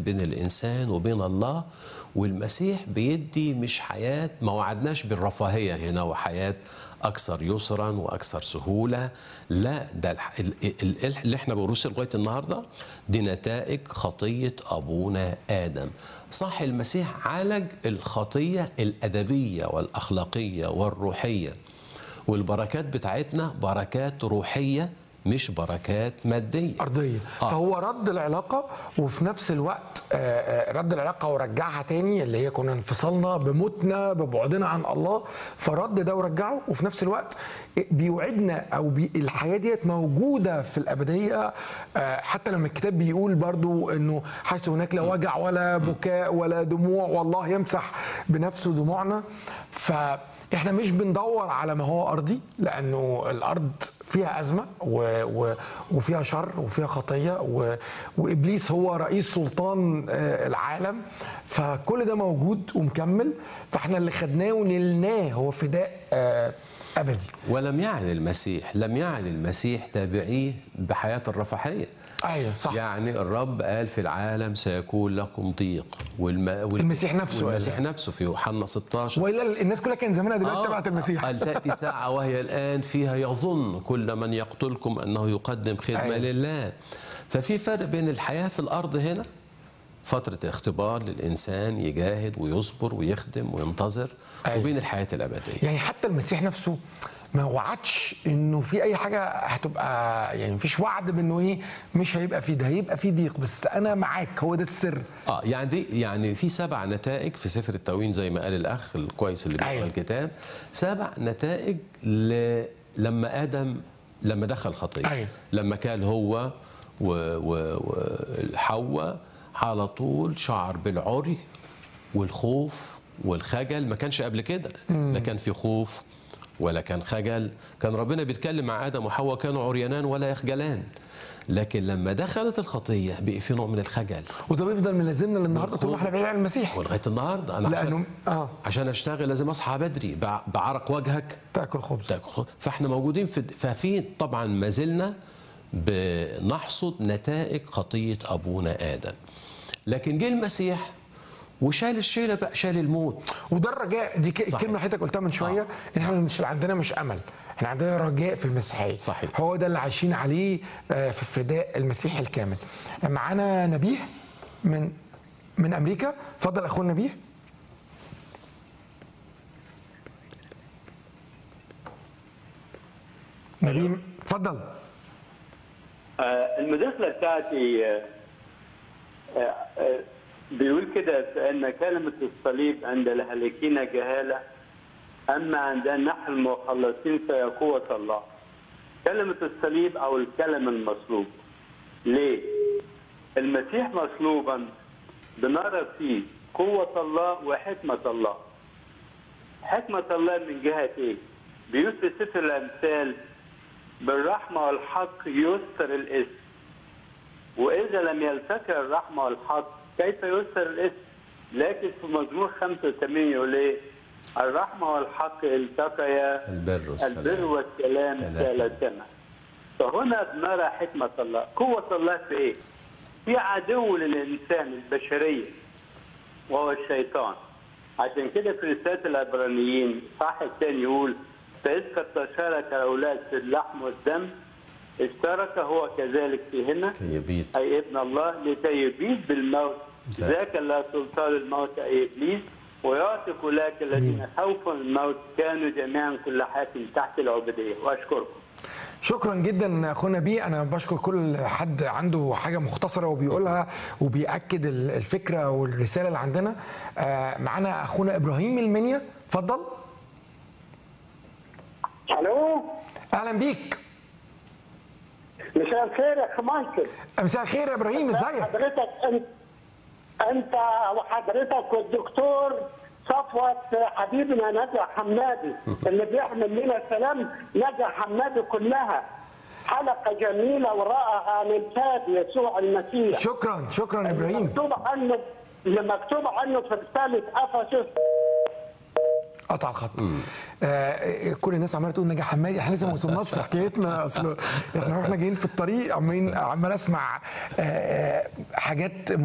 بين الانسان وبين الله والمسيح بيدي مش حياه ما وعدناش بالرفاهيه هنا وحياه اكثر يسرا واكثر سهوله لا ده الح- ال- ال- ال- اللي احنا بنرسل لغايه النهارده دي نتائج خطيه ابونا ادم صح المسيح عالج الخطيه الادبيه والاخلاقيه والروحيه والبركات بتاعتنا بركات روحيه مش بركات ماديه ارضيه آه. فهو رد العلاقه وفي نفس الوقت آه، آه، رد العلاقه ورجعها تاني اللي هي كنا انفصلنا بموتنا ببعدنا عن الله فرد ده ورجعه وفي نفس الوقت بيوعدنا او بي الحياه ديت موجوده في الابديه آه، حتى لما الكتاب بيقول برضو انه حيث هناك لا وجع ولا بكاء ولا دموع والله يمسح بنفسه دموعنا فاحنا مش بندور على ما هو ارضي لانه الارض فيها ازمه و... و... وفيها شر وفيها خطيه و... وابليس هو رئيس سلطان آه، العالم فكل ده موجود ومكمل فاحنا اللي خدناه ونلناه هو فداء آه، ابدي ولم يعني المسيح لم يعني المسيح تابعيه بحياه الرفاهيه ايوه صح يعني الرب قال في العالم سيكون لكم ضيق والم... وال... المسيح نفسه قال. والمسيح نفسه في يوحنا 16 والا الناس كلها كان زمانها دلوقتي تبعت المسيح قال تأتي ساعة وهي الآن فيها يظن كل من يقتلكم أنه يقدم خدمة أيوة. لله ففي فرق بين الحياة في الأرض هنا فترة اختبار للإنسان يجاهد ويصبر ويخدم وينتظر أيوة. وبين الحياة الأبدية يعني حتى المسيح نفسه ما وعدش انه في اي حاجه هتبقى يعني مفيش وعد بانه ايه مش هيبقى فيه ده هيبقى فيه ضيق بس انا معاك هو ده السر اه يعني دي يعني في سبع نتائج في سفر التكوين زي ما قال الاخ الكويس اللي بيقرا أيوة. الكتاب سبع نتائج ل... لما ادم لما دخل خطيه أيوة. لما كان هو وحواء على طول شعر بالعري والخوف والخجل ما كانش قبل كده ده كان في خوف ولا كان خجل كان ربنا بيتكلم مع ادم وحواء كانوا عريانان ولا يخجلان لكن لما دخلت الخطيه بقي في نوع من الخجل وده بيفضل ملازمنا للنهارده طول ما احنا بعيد عن المسيح ولغايه النهارده انا لانه عشان, اه عشان اشتغل لازم اصحى بدري بع- بعرق وجهك تاكل خبز تاكل فاحنا موجودين في ففي طبعا ما زلنا بنحصد نتائج خطيه ابونا ادم لكن جه المسيح وشال الشيله بقى شال الموت وده الرجاء دي ك- صحيح. الكلمه اللي حضرتك قلتها من شويه ان احنا مش عندنا مش امل احنا عندنا رجاء في المسيحيه صحيح. هو ده اللي عايشين عليه آه، في فداء المسيح الكامل معانا نبيه من من امريكا اتفضل اخونا نبيه نبيه اتفضل آه، المداخلة بتاعتي آه، آه، آه، بيقول كده أن كلمة الصليب عند الهالكين جهالة أما عند نحن المخلصين فهي قوة الله كلمة الصليب أو الكلم المصلوب ليه؟ المسيح مصلوبا بنرى فيه قوة الله وحكمة الله حكمة الله من جهة إيه؟ بيقول في سفر الأمثال بالرحمة والحق يستر الاسم وإذا لم يلتقي الرحمة والحق كيف يستر الاسم لكن في مزمور 85 يقول إيه الرحمة والحق التقيا البر والسلام البر والسلام ثلاثة. ثلاثما فهنا بنرى حكمة الله قوة الله في إيه في عدو للإنسان البشرية وهو الشيطان عشان كده في رسالة العبرانيين صح الثاني يقول فإذ قد تشارك الأولاد في اللحم والدم اشترك هو كذلك فيهن كي يبيد أي ابن الله لكي يبيد بالموت لا. ذاك لا سلطان الموت أي إبليس ويعطي أولئك الذين خوفوا الموت كانوا جميعا كل حاكم تحت العبودية وأشكركم شكرا جدا اخونا بيه انا بشكر كل حد عنده حاجه مختصره وبيقولها وبياكد ال- الفكره والرساله اللي عندنا آه، معانا اخونا ابراهيم من المنيا اتفضل الو اهلا بيك مساء الخير يا اخ مايكل مساء الخير يا ابراهيم ازيك حضرتك انت انت وحضرتك والدكتور صفوت حبيبنا نجا حمادي اللي بيحمل لنا سلام نجا حمادي كلها حلقه جميله ورائعه عن الفاد يسوع المسيح شكرا شكرا يا ابراهيم مكتوب عنه اللي مكتوب عنه في رساله افسس قطع الخط آه كل الناس عماله تقول نجاح حمادي احنا لسه ما وصلناش في حكايتنا اصل احنا واحنا جايين في الطريق عمالين عمال اسمع آه آه، حاجات